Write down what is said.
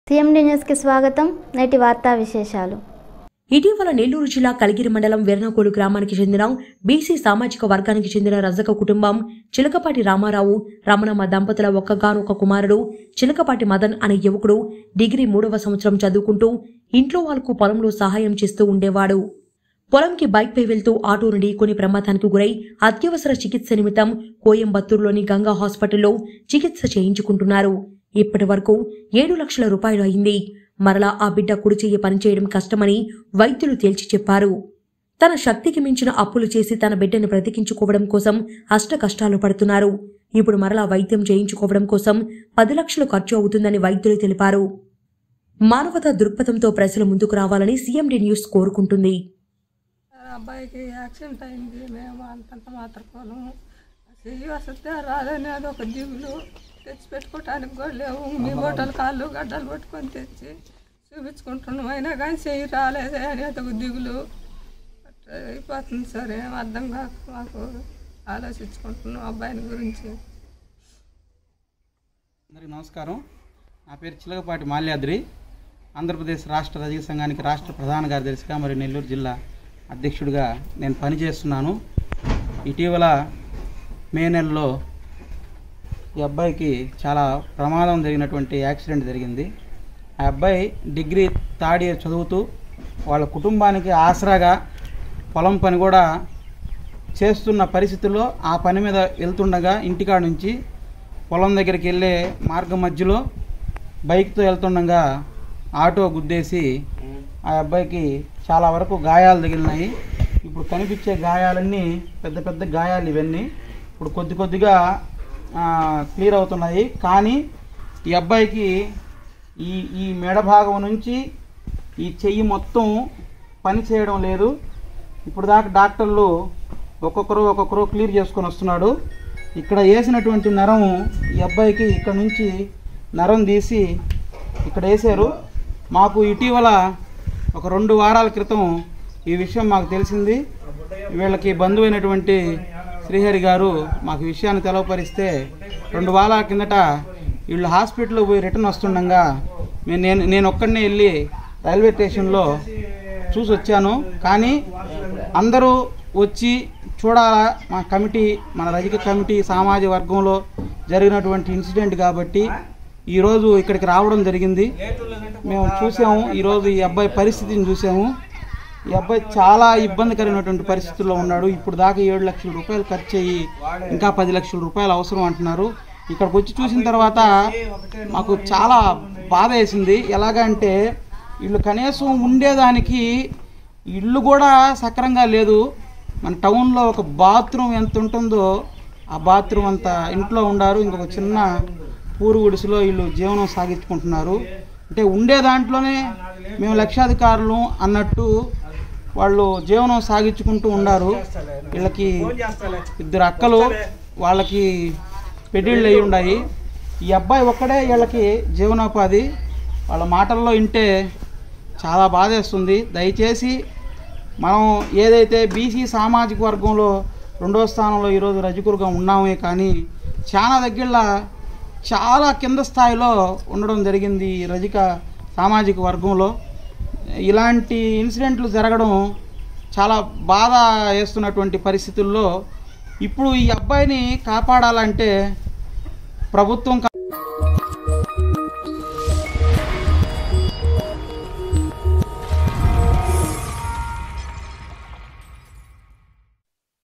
CMD న్యూస్కి స్వాగతం నేటి వార్తా విశేషాలు ఇటీవల నెల్లూరు జిల్లా కలిగిరి మండలం వెర్నకోడు గ్రామానికి చెందిన బీసీ సామాజిక వర్గానికి చెందిన రజక కుటుంబం చిలకపాటి రామారావు రమణమ్మ దంపతుల ఒక్కగానొక్క కుమారుడు చిలకపాటి మదన్ అనే యువకుడు డిగ్రీ మూడవ సంవత్సరం చదువుకుంటూ ఇంట్లో వాళ్లకు పొలంలో సహాయం చేస్తూ ఉండేవాడు పొలంకి బైక్పై వెళ్తూ ఆటో నుండి కొన్ని ప్రమాదానికి గురై అత్యవసర చికిత్స నిమిత్తం కోయంబత్తూరులోని గంగా హాస్పిటల్లో చికిత్స చేయించుకుంటున్నారు ఇప్పటి వరకు ఏడు లక్షల రూపాయలు అయింది మరలా ఆ బిడ్డ కుడి చెయ్యి పనిచేయడం కష్టమని వైద్యులు తేల్చి చెప్పారు తన శక్తికి మించిన అప్పులు చేసి తన బిడ్డని బ్రతికించుకోవడం కోసం అష్ట కష్టాలు పడుతున్నారు ఇప్పుడు మరలా వైద్యం చేయించుకోవడం కోసం పది లక్షలు ఖర్చు అవుతుందని వైద్యులు తెలిపారు మానవతా దృక్పథంతో ప్రజలు ముందుకు రావాలని సీఎండీ న్యూస్ కోరుకుంటుంది అబ్బాయికి యాక్సిడెంట్ అయింది మేము అంతంత మాత్రం చెయ్యి వస్తే రాదని అది ఒక దిగులు తెచ్చి పెట్టుకోవటానికి కూడా లేవు మీ బొట్టలు కాళ్ళు గడ్డలు పట్టుకొని తెచ్చి చూపించుకుంటున్నాం అయినా కానీ చెయ్యి రాలేదే అని అదొక దిగులు అట్లా అయిపోతుంది సార్ ఏం అర్థం కాక మాకు ఆలోచించుకుంటున్నాం అబ్బాయిని గురించి అందరికీ నమస్కారం నా పేరు చిలకపాటి మాల్యాద్రి ఆంధ్రప్రదేశ్ రాష్ట్ర రజక సంఘానికి రాష్ట్ర ప్రధాన కార్యదర్శిగా మరియు నెల్లూరు జిల్లా అధ్యక్షుడిగా నేను పనిచేస్తున్నాను ఇటీవల మే నెలలో ఈ అబ్బాయికి చాలా ప్రమాదం జరిగినటువంటి యాక్సిడెంట్ జరిగింది ఆ అబ్బాయి డిగ్రీ థర్డ్ ఇయర్ చదువుతూ వాళ్ళ కుటుంబానికి ఆసరాగా పొలం పని కూడా చేస్తున్న పరిస్థితుల్లో ఆ పని మీద వెళ్తుండగా ఇంటికాడ నుంచి పొలం దగ్గరికి వెళ్ళే మార్గం మధ్యలో బైక్తో వెళ్తుండగా ఆటో గుద్దేసి ఆ అబ్బాయికి చాలా వరకు గాయాలు తగిలినాయి ఇప్పుడు కనిపించే గాయాలన్నీ పెద్ద పెద్ద గాయాలు ఇవన్నీ ఇప్పుడు కొద్ది కొద్దిగా క్లియర్ అవుతున్నాయి కానీ ఈ అబ్బాయికి ఈ ఈ మెడ భాగం నుంచి ఈ చెయ్యి మొత్తం పని చేయడం లేదు ఇప్పుడు దాకా డాక్టర్లు ఒక్కొక్కరు ఒక్కొక్కరు క్లియర్ చేసుకొని వస్తున్నాడు ఇక్కడ వేసినటువంటి నరం ఈ అబ్బాయికి ఇక్కడ నుంచి నరం తీసి ఇక్కడ వేశారు మాకు ఇటీవల ఒక రెండు వారాల క్రితం ఈ విషయం మాకు తెలిసింది వీళ్ళకి బంధువైనటువంటి శ్రీహరి గారు మాకు ఈ విషయాన్ని తెలవపరిస్తే రెండు వారాల కిందట వీళ్ళు హాస్పిటల్లో పోయి రిటర్న్ వస్తుండగా నేను నేను నేను ఒక్కడనే వెళ్ళి రైల్వే స్టేషన్లో చూసి వచ్చాను కానీ అందరూ వచ్చి చూడాలా మా కమిటీ మన రజక కమిటీ సామాజిక వర్గంలో జరిగినటువంటి ఇన్సిడెంట్ కాబట్టి ఈరోజు ఇక్కడికి రావడం జరిగింది మేము చూసాము ఈరోజు ఈ అబ్బాయి పరిస్థితిని చూసాము ఈ అబ్బాయి చాలా ఇబ్బందికరమైనటువంటి పరిస్థితుల్లో ఉన్నాడు ఇప్పుడు దాకా ఏడు లక్షల రూపాయలు ఖర్చు అయ్యి ఇంకా పది లక్షల రూపాయలు అవసరం అంటున్నారు ఇక్కడికి వచ్చి చూసిన తర్వాత మాకు చాలా బాధ వేసింది ఎలాగంటే వీళ్ళు కనీసం ఉండేదానికి ఇల్లు కూడా సక్రంగా లేదు మన టౌన్లో ఒక బాత్రూమ్ ఎంత ఉంటుందో ఆ బాత్రూమ్ అంత ఇంట్లో ఉండారు ఇంకొక చిన్న పూరు గుడిసెలో వీళ్ళు జీవనం సాగించుకుంటున్నారు అంటే ఉండే దాంట్లోనే మేము లక్షాధికారులు అన్నట్టు వాళ్ళు జీవనం సాగించుకుంటూ ఉన్నారు వీళ్ళకి ఇద్దరు అక్కలు వాళ్ళకి పెళ్ళిళ్ళు అయి ఉన్నాయి ఈ అబ్బాయి ఒక్కడే వీళ్ళకి జీవనోపాధి వాళ్ళ మాటల్లో వింటే చాలా బాధేస్తుంది దయచేసి మనం ఏదైతే బీసీ సామాజిక వర్గంలో రెండో స్థానంలో ఈరోజు రజకులుగా ఉన్నామే కానీ చాలా దగ్గర చాలా కింద స్థాయిలో ఉండడం జరిగింది ఈ రజిక సామాజిక వర్గంలో ఇలాంటి ఇన్సిడెంట్లు జరగడం చాలా బాధ వేస్తున్నటువంటి పరిస్థితుల్లో ఇప్పుడు ఈ అబ్బాయిని కాపాడాలంటే ప్రభుత్వం కా-